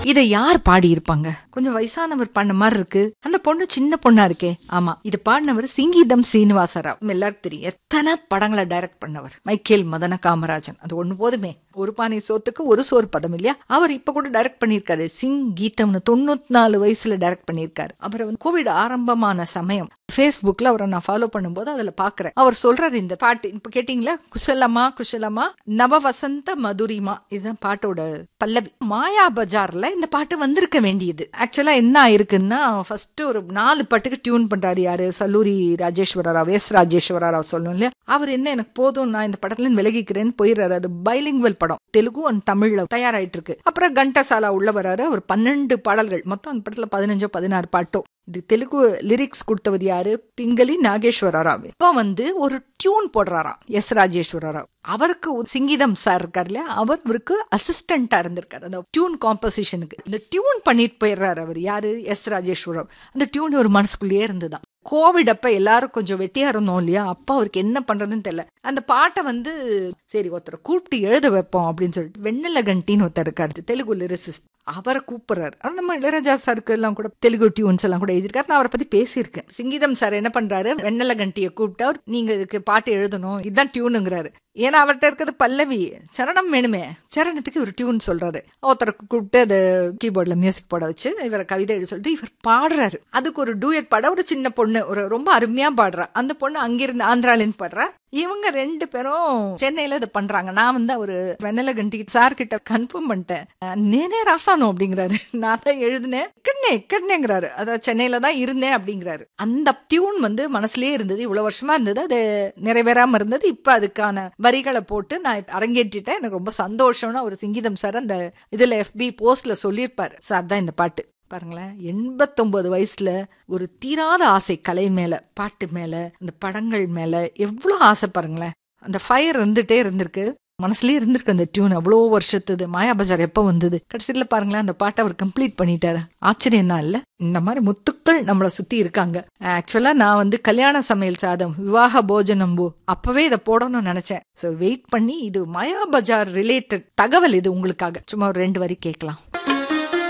இதை யார் பாடி இருப்பாங்க கொஞ்சம் வயசானவர் பண்ண மாதிரி இருக்கு அந்த பொண்ணு சின்ன பொண்ணா இருக்கே ஆமா இது பாடினவர் சிங்கீதம் சீனிவாச ராவ் நம்ம எல்லாருக்கும் தெரியும் எத்தனை படங்களை டைரக்ட் பண்ணவர் மைக்கேல் மதன காமராஜன் அது ஒண்ணு போதுமே ஒரு பானை சோத்துக்கு ஒரு சோறு பதம் இல்லையா அவர் இப்ப கூட டைரக்ட் பண்ணியிருக்காரு சிங் கீதம்னு தொண்ணூத்தி நாலு வயசுல டைரக்ட் பண்ணியிருக்காரு அவரை வந்து கோவிட் ஆரம்பமான சமயம் ஃபேஸ்புக்ல அவரை நான் ஃபாலோ பண்ணும்போது அதுல பாக்குறேன் அவர் சொல்றாரு இந்த பாட்டு இப்ப கேட்டீங்களா குஷலமா குஷலமா நவ வசந்த மதுரிமா இதுதான் பாட்டோட பல்லவி மாயா பஜார்ல இந்த பாட்டு வந்திருக்க வேண்டியது ஆக்சுவலா என்ன ஆயிருக்குன்னா ஃபர்ஸ்ட் ஒரு நாலு பாட்டுக்கு டியூன் பண்றாரு யாரு சல்லூரி ராஜேஸ்வர ராவ் எஸ் ராஜேஸ்வர ராவ் சொல்லணும் இல்லையா அவர் என்ன எனக்கு போதும் நான் இந்த படத்துல இருந்து விலகிக்கிறேன்னு போயிடுறாரு அது பைலிங்குவல் படம் தெலுங்கு அண்ட் தமிழ்ல தயாராயிட்டு இருக்கு அப்புறம் கண்டசாலா உள்ள வராரு அவர் பன்னெண்டு பாடல்கள் மொத்தம் அந்த படத்துல பதினஞ்சோ பதினாறு பாட்டோ இது தெலுங்கு லிரிக்ஸ் கொடுத்தவர் யாரு பிங்களி நாகேஸ்வர ராவ் இப்போ வந்து ஒரு டியூன் போடுறாராம் எஸ் ராஜேஸ்வர ராவ் அவருக்கு ஒரு சிங்கீதம் சார் இருக்கார் இல்லையா அவர் அவருக்கு அசிஸ்டண்டா இருந்திருக்காரு அந்த டியூன் காம்போசிஷனுக்கு இந்த டியூன் பண்ணிட்டு போயிடுறாரு அவர் யாரு எஸ் ராஜேஸ்வர ராவ் அந்த டியூன் ஒரு மனசுக்குள்ளேயே இருந்துதான் கோவிட் அப்ப எல்லாரும் கொஞ்சம் வெட்டியா இருந்தோம் இல்லையா அப்ப அவருக்கு என்ன பண்றதுன்னு தெரியல அந்த பாட்டை வந்து சரி ஒருத்தரை கூப்பிட்டு எழுத வைப்போம் அப்படின்னு சொல்லிட்டு வெண்ணல கண்டின்னு ஒருத்தர் இருக்காரு தெலுங்கு லிரிசிஸ்ட் அவரை கூப்பிடுறாரு அது நம்ம இளையராஜா சாருக்கு எல்லாம் கூட தெலுங்கு டியூன்ஸ் எல்லாம் கூட எழுதியிருக்காரு நான் அவரை பத்தி பேசியிருக்கேன் சிங்கீதம் சார் என்ன பண்றாரு வெண்ணல கண்டியை கூப்பிட்டு அவர் நீங்க இதுக்கு பாட்டு எழுதணும் இதுதான் டியூனுங்கிறாரு ஏன்னா அவர்கிட்ட இருக்கிறது பல்லவி சரணம் வேணுமே சரணத்துக்கு ஒரு டியூன் சொல்றாரு ஒருத்தரை கூப்பிட்டு அது கீபோர்ட்ல மியூசிக் போட வச்சு இவரை கவிதை எழுத சொல்லிட்டு இவர் பாடுறாரு அதுக்கு ஒரு டூயட் பாட ஒரு சின்ன பொண்ணு ஒரு ரொம்ப அருமையா பாடுறா அந்த பொண்ணு அங்கிருந்து ஆந்திராலேருந்து பாடுறா இவங்க ரெண்டு பேரும் சென்னையில இது பண்றாங்க நான் வந்து அவரு வெண்ணல கண்டி சார் கிட்ட கன்ஃபார்ம் பண்ணிட்டேன் நேனே ராசானோ அப்படிங்கிறாரு நான் தான் எழுதினேன் எக்கடனே எக்கடனேங்கிறாரு அதான் சென்னையில தான் இருந்தேன் அப்படிங்கிறாரு அந்த டியூன் வந்து மனசுலயே இருந்தது இவ்வளவு வருஷமா இருந்தது அது நிறைவேறாம இருந்தது இப்ப அதுக்கான வரிகளை போட்டு நான் அரங்கேற்றிட்டேன் எனக்கு ரொம்ப சந்தோஷம்னு ஒரு சிங்கீதம் சார் அந்த இதுல எஃபி போஸ்ட்ல சொல்லியிருப்பாரு சார் தான் இந்த பாட்டு பாருங்களேன் எண்பத்தொன்பது வயசுல ஒரு தீராத ஆசை கலை மேல பாட்டு மேல அந்த படங்கள் மேல எவ்வளவு ஆசை பாருங்களேன் அந்த ஃபயர் இருந்துட்டே இருந்திருக்கு மனசுலயே இருந்திருக்கு அந்த டியூன் அவ்வளோ வருஷத்துது மாயா பஜார் எப்போ வந்தது கடைசியில் பாருங்களேன் அந்த பாட்டை அவர் கம்ப்ளீட் பண்ணிட்டாரு ஆச்சரியம் தான் இல்ல இந்த மாதிரி முத்துக்கள் நம்மளை சுத்தி இருக்காங்க ஆக்சுவலா நான் வந்து கல்யாண சமையல் சாதம் விவாக போஜனம்பு அப்பவே இதை போடணும்னு நினைச்சேன் ஸோ வெயிட் பண்ணி இது மாயா பஜார் ரிலேட்டட் தகவல் இது உங்களுக்காக சும்மா ஒரு ரெண்டு வரி கேட்கலாம்